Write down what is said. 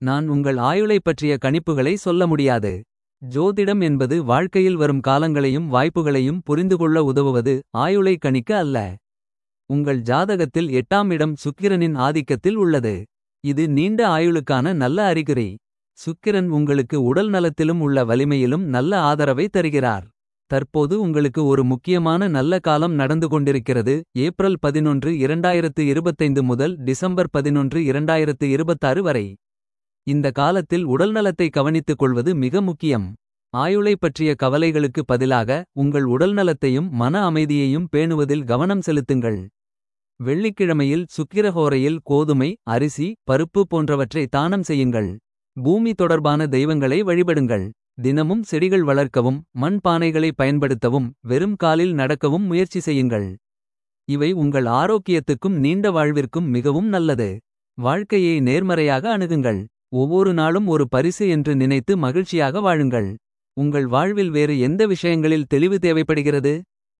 நான் உங்கள் ஆயுளைப் பற்றிய கணிப்புகளை சொல்ல முடியாது. ஜோதிடம் என்பது வாழ்க்கையில் வரும் காலங்களையும் வாய்ப்புகளையும் புரிந்துகொள்ள உதவுவது ஆயுளை கணிக்க அல்ல. உங்கள் ஜாதகத்தில் எட்டாம் இடம் சுக்கிரனின் ஆதிக்கத்தில் உள்ளது. இது நீண்ட ஆயுளுக்கான நல்ல அறிகுறி. சுக்கிரன் உங்களுக்கு உடல் நலத்திலும் உள்ள வலிமையிலும் நல்ல ஆதரவை தருகிறார். தற்போது உங்களுக்கு ஒரு முக்கியமான நல்ல காலம் நடந்து கொண்டிருக்கிறது. ஏப்ரல் 11 2025 முதல் டிசம்பர் 11 2026 வரை. இந்த காலத்தில் உடல்நலத்தை கவனித்துக் கொள்வது மிக முக்கியம். ஆயுளைப் பற்றிய கவலைகளுக்கு பதிலாக உங்கள் உடல்நலத்தையும் மன அமைதியையும் பேணுவதில் கவனம் செலுத்துங்கள். வெள்ளிக்கிழமையில் சுக்கிரஹோரையில் கோதுமை அரிசி பருப்பு போன்றவற்றை தானம் செய்யுங்கள். பூமி தொடர்பான தெய்வங்களை வழிபடுங்கள். தினமும் செடிகள் வளர்க்கவும் மண் பானைகளை பயன்படுத்தவும் வெறும் காலில் நடக்கவும் முயற்சி செய்யுங்கள். இவை உங்கள் ஆரோக்கியத்துக்கும் நீண்ட வாழ்விற்கும் மிகவும் நல்லது. வாழ்க்கையை நேர்மறையாக அணுகுங்கள். ஒவ்வொரு நாளும் ஒரு பரிசு என்று நினைத்து மகிழ்ச்சியாக வாழுங்கள். உங்கள் வாழ்வில் வேறு எந்த விஷயங்களில் தெளிவு தேவைப்படுகிறது.